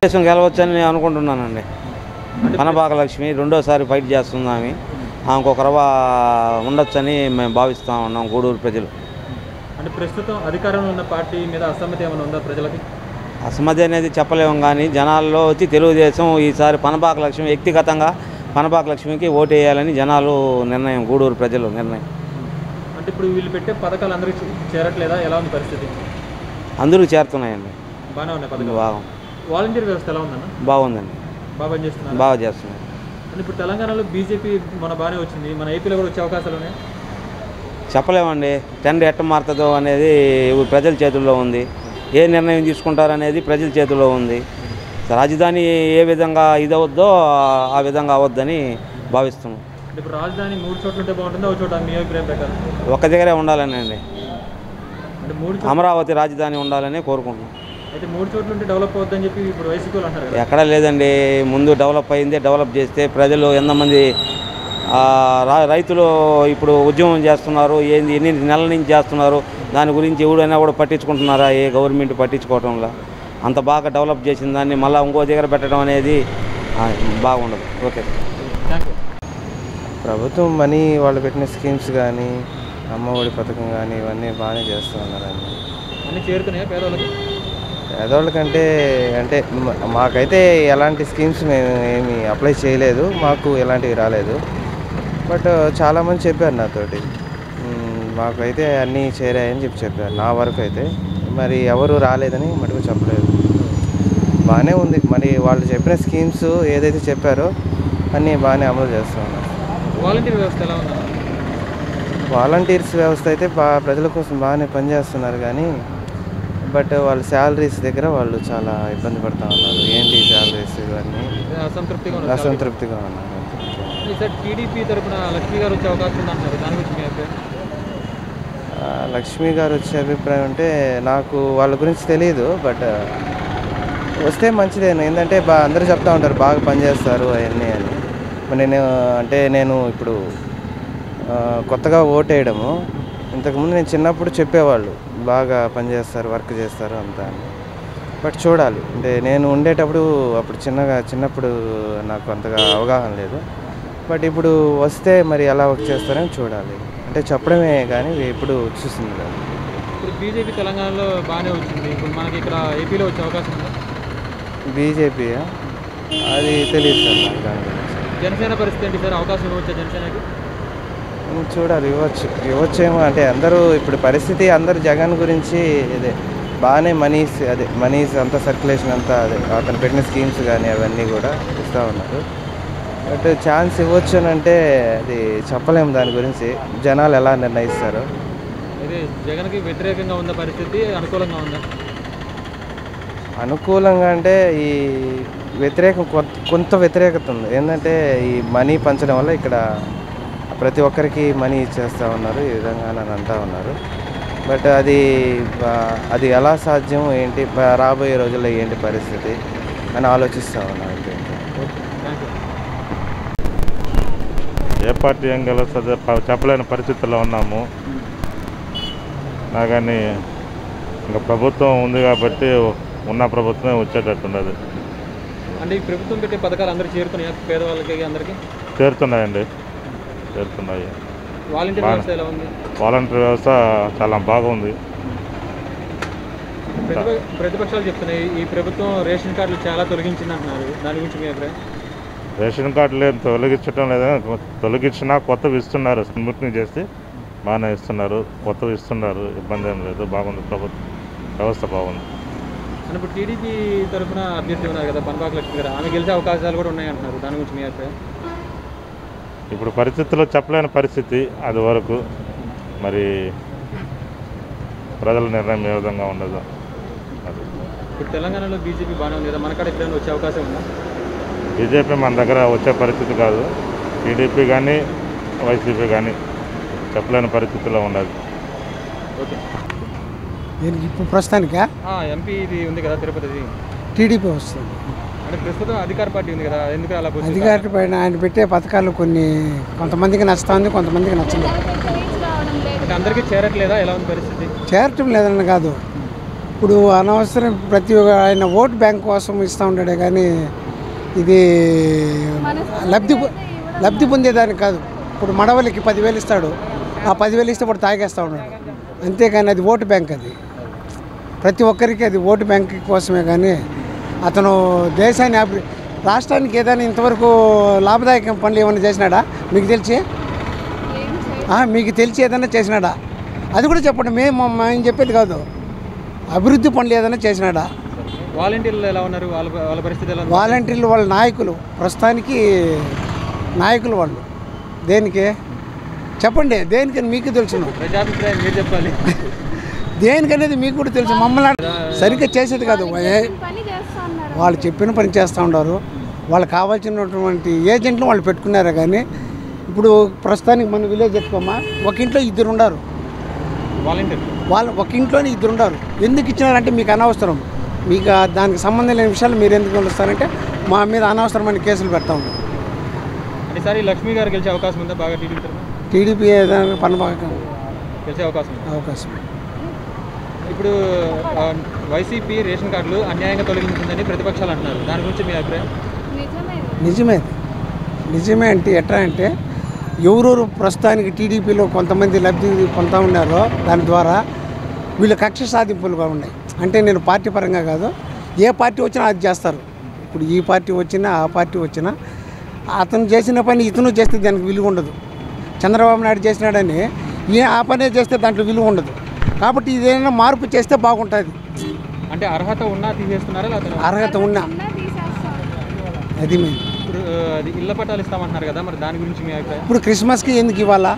దేశం గెలవచ్చని నేను అనుకుంటున్నానండి కనబాక లక్ష్మి రెండోసారి ఫైట్ చేస్తుంది ఆమె ఆమెకు ఒక రవ్వ ఉండొచ్చని మేము భావిస్తూ ఉన్నాం గూడూరు ప్రజలు అంటే ప్రస్తుతం అధికారంలో ఉన్న పార్టీ మీద అసమ్మతి ఏమైనా ఉందా ప్రజలకి అసమ్మతి అనేది చెప్పలేము కానీ జనాల్లో వచ్చి తెలుగుదేశం ఈసారి పనబాక లక్ష్మి వ్యక్తిగతంగా పనబాక లక్ష్మికి ఓటు వేయాలని జనాలు నిర్ణయం గూడూరు ప్రజలు నిర్ణయం అంటే ఇప్పుడు వీళ్ళు పెట్టే పథకాలు అందరికీ చే- చేరట్లేదా ఎలా ఉంది పరిస్థితి అందరూ చేరుతున్నాయండి బాగానే ఉన్నాయి పథకాలు బాగా వాలంటీర్ వ్యవస్థ ఎలా ఉందన్న బాగుందండి బాగా పనిచేస్తున్నారు బాగా చేస్తున్నారు అంటే ఇప్పుడు తెలంగాణలో బీజేపీ మన బాగానే వచ్చింది మన ఏపీలో కూడా వచ్చే అవకాశాలు ఉన్నాయి చెప్పలేమండి టెండర్ ఎట్ట మారుతుందో అనేది ఇవి ప్రజల చేతుల్లో ఉంది ఏ నిర్ణయం తీసుకుంటారనేది ప్రజల చేతుల్లో ఉంది రాజధాని ఏ విధంగా ఇదవద్దో ఆ విధంగా అవద్దని భావిస్తున్నాం అంటే ఇప్పుడు రాజధాని మూడు చోట్ల ఉంటే బాగుంటుందా ఒక చోట మీ అభిప్రాయం ప్రకారం ఒక్క దగ్గరే ఉండాలని అండి అంటే మూడు చోట్ల అమరావతి రాజధాని ఉండాలని కోరుకుంటున్నాం అయితే మూడు చోట్ల ఉంటే డెవలప్ అవుతుందని చెప్పి ఇప్పుడు వైసీపీ వాళ్ళు అంటారు కదా ఎక్కడా లేదండి ముందు డెవలప్ అయిందే డెవలప్ చేస్తే ప్రజలు ఎంతమంది ఆ, రా- రైతులు ఇప్పుడు ఉద్యమం చేస్తున్నారు ఏంది ఎన్ని నెలల నుంచి చేస్తున్నారు దాని గురించి ఎవడైనా కూడా పట్టించుకుంటున్నారా ఏ గవర్నమెంట్ పట్టించుకోవటంలో అంత బాగా డెవలప్ చేసిన దాన్ని మళ్ళీ ఇంకో దగ్గర పెట్టడం అనేది ఆ, బాగుండదు ఓకే థ్యాంక్ యూ ప్రభుత్వం మనీ వాళ్ళు పెట్టిన స్కీమ్స్ కానీ అమ్మఒడి పథకం కానీ ఇవన్నీ బాగానే చేస్తూ ఉన్నారండి అన్నీ చేరుతున్నాయా పేదవాళ్ళకి పేదవాళ్ళకంటే అంటే మ- మాకైతే ఎలాంటి స్కీమ్స్ మేము ఏమి అప్లై చేయలేదు మాకు ఎలాంటివి రాలేదు బట్ చాలామంది చెప్పారు నాతోటి మ్, మాకైతే అన్నీ చేరాయని చెప్పి చెప్పారు నా వరకు అయితే మరి ఎవరు రాలేదని మటుకు చెప్పలేదు బాగానే ఉంది మరి వాళ్ళు చెప్పిన స్కీమ్స్ ఏదైతే చెప్పారో అన్నీ బాగానే అమలు చేస్తూ ఉన్నారు వాలంటీర్ వ్యవస్థ ఎలా ఉందన్న వాలంటీర్స్ వ్యవస్థ అయితే బా ప్రజల కోసం బాగానే పనిచేస్తున్నారు కానీ బట్ వాళ్ళ శాలరీస్ దగ్గర వాళ్ళు చాలా ఇబ్బంది పడుతూ ఉన్నారు ఏంటి శాలరీస్ ఇవన్నీ అదే అసంతృప్తిగా ఉన్నారు అసంతృప్తిగా ఉన్నారు ఈసారి టీడీపీ తరపున లక్ష్మీ గారు వచ్చే అవకాశం ఉందంటున్నారు దాని గురించి మీ అభిప్రాయం ఆ, లక్ష్మి గారు వచ్చే అభిప్రాయం అంటే నాకు వాళ్ళ గురించి తెలియదు బట్ వస్తే మంచిదేను ఏంటంటే బా అందరూ చెప్తా ఉంటారు బాగా పనిచేస్తారు అవన్నీ అని మరి నేను అంటే నేను ఇప్పుడు ఆ, కొత్తగా ఓటేయడము ఇంతకుముందు నేను చిన్నప్పుడు చెప్పేవాళ్ళు బాగా పనిచేస్తారు వర్క్ చేస్తారు అంతా అని బట్ చూడాలి అంటే నేను ఉండేటప్పుడు అప్పుడు చిన్నగా చిన్నప్పుడు నాకు అంతగా అవగాహన లేదు బట్ ఇప్పుడు వస్తే మరి ఎలా వర్క్ చేస్తారని చూడాలి అంటే చెప్పడమే కానీ ఎప్పుడు చూసింది కాదు ఇప్పుడు బీజేపీ తెలంగాణలో బాగానే వచ్చింది ఇప్పుడు మనకి ఇక్కడ ఏపీలో వచ్చే అవకాశం ఉందా బీజేపీ అది తెలియదు సార్ నాకు దాని గురించి జనసేన పరిస్థితి ఏంటి సార్ అవకాశం ఇవ్వచ్చా జనసేనకి ఉమ్, చూడాలి ఇవ్వచ్చు ఇవ్వచ్చేమో అంటే అందరూ ఇప్పుడు పరిస్థితి అందరూ జగన్ గురించి ఇదే బాగానే మనీస్ అదే మనీస్ అంతా సర్క్యులేషన్ అంతా అదే అతను పెట్టిన స్కీమ్స్ కానీ అవన్నీ కూడా ఇస్తూ ఉన్నారు బట్ ఛాన్స్ ఇవ్వచ్చు అని అంటే అది చెప్పలేము దాని గురించి జనాలు ఎలా నిర్ణయిస్తారు ఇది జగన్కి వ్యతిరేకంగా ఉన్న పరిస్థితి అనుకూలంగా ఉందా అనుకూలంగా అంటే ఈ వ్యతిరేకం కొంత కొంత వ్యతిరేకత ఉంది ఏంటంటే ఈ మనీ పంచడం వల్ల ఇక్కడ ప్రతి ఒక్కరికి మనీ ఇచ్చేస్తూ ఉన్నారు ఈ విధంగా అని అంటూ ఉన్నారు బట్ అది బా- అది ఎలా సాధ్యం ఏంటి బా- రాబోయే రోజుల్లో ఏంటి పరిస్థితి అని ఆలోచిస్తూ ఉన్నారు అంతే. థ్యాంక్ యూ ఏ పార్టీ ఏం గెలుస్తుందో ప- చెప్పలేని పరిస్థితుల్లో ఉన్నాము నా కానీ ఇంకా ప్రభుత్వం ఉంది కాబట్టి ఉన్న ప్రభుత్వమే వచ్చేటట్టున్నది అంటే ఈ ప్రభుత్వం పెట్టే పథకాలు అందరికీ చేరుతున్నాయా పేదవాళ్ళకి అందరికీ చేరుతున్నాయండి చేరుతున్నాయి వాలంటీర్ బాగా. వ్యవస్థ ఎలా ఉంది వాలంటీర్ వ్యవస్థ చాలా బాగుంది ప్రతిప ప్రతిపక్షాలు చెప్తున్నాయి ఈ ప్రభుత్వం రేషన్ కార్డులు చాలా తొలగించింది అంటున్నారు దాని గురించి మీ అభిప్రాయం రేషన్ కార్డులు ఏం తొలగించడం లేదా తొలగించినా కొత్తవి ఇస్తున్నారు స్మూత్ని చేసి బాగానే ఇస్తున్నారు కొత్తవి ఇస్తున్నారు ఇబ్బంది ఏం లేదు బాగుంది ప్రభుత్వం వ్యవస్థ బాగుంది అని ఇప్పుడు టీడీపీ తరఫున అభ్యర్థి ఉన్నారు కదా పనపాక లక్ష్మి గారు ఆమె గెలిచే అవకాశాలు కూడా ఉన్నాయి అంటున్నారు దాని గురించి మీ అభిప్రాయం ఇప్పుడు పరిస్థితుల్లో చెప్పలేని పరిస్థితి అది వరకు మరి ప్రజల నిర్ణయం ఏ విధంగా ఉండదు అది ఇప్పుడు తెలంగాణలో బీజేపీ బాగానే ఉంది కదా మనకాడ ఎప్పుడైనా వచ్చే అవకాశం ఉందా బీజేపీ మన దగ్గర వచ్చే పరిస్థితి కాదు టీడీపీ కానీ వైసీపీ కానీ చెప్పలేని పరిస్థితిలో ఉండదు ఓకే దీనికి ఇప్పుడు ప్రస్తుతానికా ఎంపీ ఇది ఉంది కదా తిరుపతిది టీడీపీ వస్తుంది అంటే ప్రస్తుతం అధికార పార్టీ ఉంది కదా ఎందుకు అలా పోతుంది? అధికారి పైన ఆయన పెట్టే పథకాలు కొన్ని కొంతమందికి నచ్చుతుంది కొంతమందికి నచ్చలేదు అంటే అందరికీ చేరట్లేదా ఎలా ఉంది పరిస్థితి చేరటం లేదని కాదు ఇప్పుడు అనవసరం ప్రతి ఒక్క ఆయన ఓట్ బ్యాంక్ కోసం ఇస్తూ ఉంటాడే కానీ ఇది లబ్ధి పొ- లబ్ధి పొందేదానికి కాదు ఇప్పుడు మడవలికి పదివేలు ఇస్తాడు ఆ పదివేలు ఇస్తే ఇప్పుడు తాగేస్తూ ఉన్నాడు అంతేగాని అది ఓటు బ్యాంక్ అది ప్రతి ఒక్కరికి అది ఓటు బ్యాంక్ కోసమే కానీ అతను దేశాన్ని అభి రాష్ట్రానికి ఏదైనా ఇంతవరకు లాభదాయక పనులు ఏమైనా చేసినాడా మీకు తెలిసి ఆ, మీకు తెలిసి ఏదైనా చేసినాడా అది కూడా చెప్పండి మేము మేము చెప్పేది కాదు అభివృద్ధి పనులు ఏదైనా చేసినాడా వాలంటీర్లు ఎలా ఉన్నారు వాళ్ళ వాళ్ళ పరిస్థితి ఎలా ఉంది వాలంటీర్లు వాళ్ళ నాయకులు ప్రస్తుతానికి నాయకులు వాళ్ళు దేనికి చెప్పండి దేనికని మీకు తెలుసును ప్రజాభిప్రాయం మీరు చెప్పాలి దేనికనేది మీకు కూడా తెలుసు మమ్మల్ని అన్- సరిగ్గా చేసేది కాదు ఏ- పని చేస్తా ఉన్నారు వాళ్ళు చెప్పిన పని చేస్తూ ఉన్నారు వాళ్ళకి కావాల్సినటువంటి ఏజెంట్లు వాళ్ళు పెట్టుకున్నారే కానీ ఇప్పుడు ప్రస్తుతానికి మన విలేజ్ ఎత్తుకోమా ఒక ఇంట్లో ఇద్దరు ఉండారు వాలంటీర్ వాళ్ళు ఒక ఇంట్లోనే ఇద్దరు ఉండారు ఎందుకు ఇచ్చినారంటే మీకు అనవసరం మీకు ఆ దానికి సంబంధం లేని విషయాలు మీరు ఎందుకు వస్తారంటే మా మీద అనవసరమైన కేసులు పెడతా ఉన్నారు అంటే ఈసారి లక్ష్మి గారు గెలిచే అవకాశం ఉందా బాగా టీడీపీ తరఫున టీడీపీ ఏదైనా పనబాక గెలిచే అవకాశం ఉంది అవకాశం ఇప్పుడు ఆ, వైసీపీ రేషన్ కార్డులు అన్యాయంగా తొలగించిందని ప్రతిపక్షాలు అంటున్నారు దాని గురించి మీ అభిప్రాయం నిజమే నిజమే అది. నిజమే అంటే ఎట్లా అంటే ఎవరెవరు ప్రస్తుతానికి టీడీపీలో కొంతమంది లబ్ధి పొందుతూ ఉన్నారో దాని ద్వారా వీళ్ళు కక్ష సాధింపులుగా ఉన్నాయి అంటే నేను పార్టీ పరంగా కాదు ఏ పార్టీ వచ్చినా అది చేస్తారు ఇప్పుడు ఈ పార్టీ వచ్చినా ఆ పార్టీ వచ్చినా అతను చేసిన పని ఇతను చేస్తే దానికి విలువ ఉండదు చంద్రబాబు నాయుడు చేసినాడని ఈ ఆ పనే చేస్తే దాంట్లో విలువ ఉండదు కాబట్టి ఇదేమైనా మార్పు చేస్తే బాగుంటుంది అంటే అర్హత ఉన్నా తీసేస్తున్నారా లేకపోతే అర్హత ఉన్నా ఉన్నా తీసేస్తారు అది మేము ఇప్పుడు ఆ, అది ఇళ్ల పట్టాలు ఇస్తామంటున్నారు కదా మరి దాని గురించి మీ అభిప్రాయం ఇప్పుడు క్రిస్మస్కి ఎందుకు ఇవ్వాలా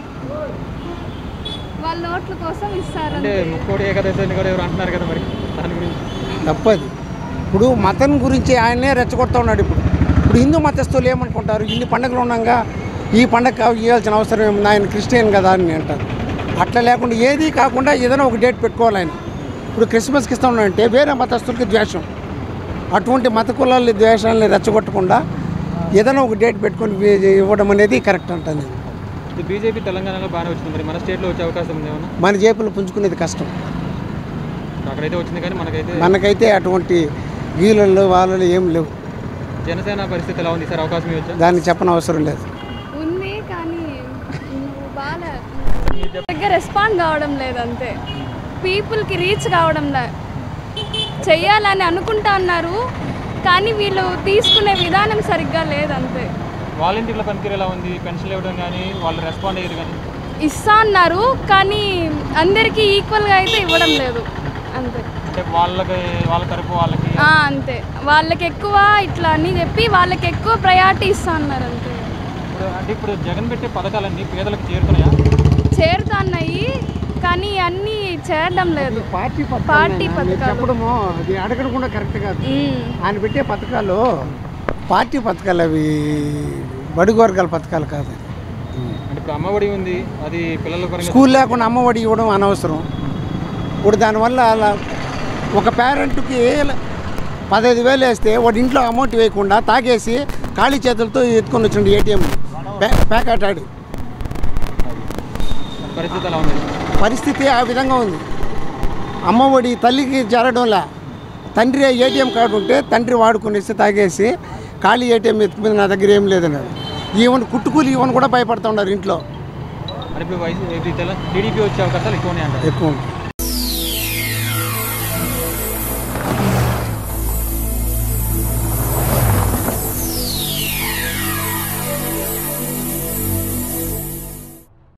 వాళ్ళ ఓట్ల కోసం ఇస్తారు అంటే ముక్కోటి ఏకాదశి అని కూడా ఎవరు అంటున్నారు కదా మరి దాని గురించి తప్పది ఇప్పుడు మతం గురించి ఆయనే రెచ్చగొడతా ఉన్నాడు ఇప్పుడు ఇప్పుడు హిందూ మతస్థులు ఏమనుకుంటారు ఇన్ని పండుగలు ఉండగా ఈ పండగ ఇవ్వాల్సిన అవసరం ఏముంది ఆయన క్రిస్టియన్ కదా అని అంటారు అట్లా లేకుండా ఏది కాకుండా ఏదైనా ఒక డేట్ పెట్టుకోవాలి ఆయన ఇప్పుడు క్రిస్మస్కి ఇస్తా ఉన్నాడంటే వేరే మతస్థులకి ద్వేషం అటువంటి మత కులాల ద్వేషాలని రెచ్చగొట్టకుండా ఏదైనా ఒక డేట్ పెట్టుకొని ఇవ్వ- ఇవ్వడం అనేది కరెక్ట్ అంటాను నేను ఇది బీజేపీ తెలంగాణలో బాగానే వచ్చింది మరి మన స్టేట్లో వచ్చే అవకాశం ఉంది ఏమన్నా మన జేబులు పుంజుకునేది కష్టం అక్కడైతే వచ్చింది కానీ మనకైతే మనకైతే అటువంటి వీళ్ళు వాళ్ళు ఏం లేవు జనసేన పరిస్థితి ఎలా ఉంది సార్ అవకాశం ఇవ్వచ్చా దాన్ని చెప్పనవసరం అవసరం లేదు ఉంది కానీ నువ్వు బాగా దగ్గర రెస్పాండ్ కావడం లేదు అంతే పీపుల్కి రీచ్ కావడం లే చెయ్యాలని అనుకుంటా అన్నారు కానీ వీళ్ళు తీసుకునే విధానం సరిగ్గా లేదంతే వాలంటీర్ల పనితీరు ఎలా ఉంది పెన్షన్లు ఇవ్వడం కానీ వాళ్ళు రెస్పాండ్ అయ్యారు కానీ ఇస్తా అన్నారు కానీ అందరికీ ఈక్వల్గా అయితే ఇవ్వడం లేదు అంతే అంటే వాళ్ళకి వాళ్ళ తరపు వాళ్ళకి ఆ, అంతే వాళ్ళకి ఎక్కువ ఇట్లా అని చెప్పి వాళ్ళకి ఎక్కువ ప్రయారిటీ ఇస్తా అన్నారు అంతే ఇప్పుడు అంటే ఇప్పుడు జగన్ పెట్టే పథకాలన్నీ పేదలకు చేరుతున్నాయా చేరుతా అన్నాయి కానీ అన్నీ చేరడం లేదు పార్టీ పార్టీ పథకాలు చెప్పడము అది అడగడం కూడా కరెక్ట్ కాదు ఉమ్. ఆయన పెట్టే పథకాలు పార్టీ పథకాలు అవి బడుగు వర్గాల పథకాలు కాదు అది. అంటే ఇప్పుడు అమ్మఒడి ఉంది అది పిల్లల పరంగా స్కూల్ లేకుండా అమ్మఒడి ఇవ్వడం అనవసరం ఇప్పుడు దానివల్ల అలా ఒక పేరెంట్కి పదహైదు వేలు వేస్తే వాడి ఇంట్లో అమౌంట్ వేయకుండా తాగేసి ఖాళీ చేతులతో ఎత్తుకొని వచ్చిండు ఏటీఎం ప్యాకెట్ ఆడి పరిస్థితి ఎలా ఉంది పరిస్థితి ఆ విధంగా ఉంది అమ్మఒడి తల్లికి జరగడంలా తండ్రి ఏటీఎం కార్డు ఉంటే తండ్రి వాడుకునేసి తాగేసి ఖాళీ ఏటీఎం ఎత్తుకుని నా దగ్గర ఏం లేదన్నాడు ఈవెన్ కుట్టుకూలి ఈవెన్ కూడా భయపడుతూ ఉన్నారు ఇంట్లో మరి ఇప్పుడు వైసీ ఇది తెలంగాణ టీడీపీ వచ్చే అవకాశాలు ఎక్కువనే అంటారు ఎక్కువ ఉంది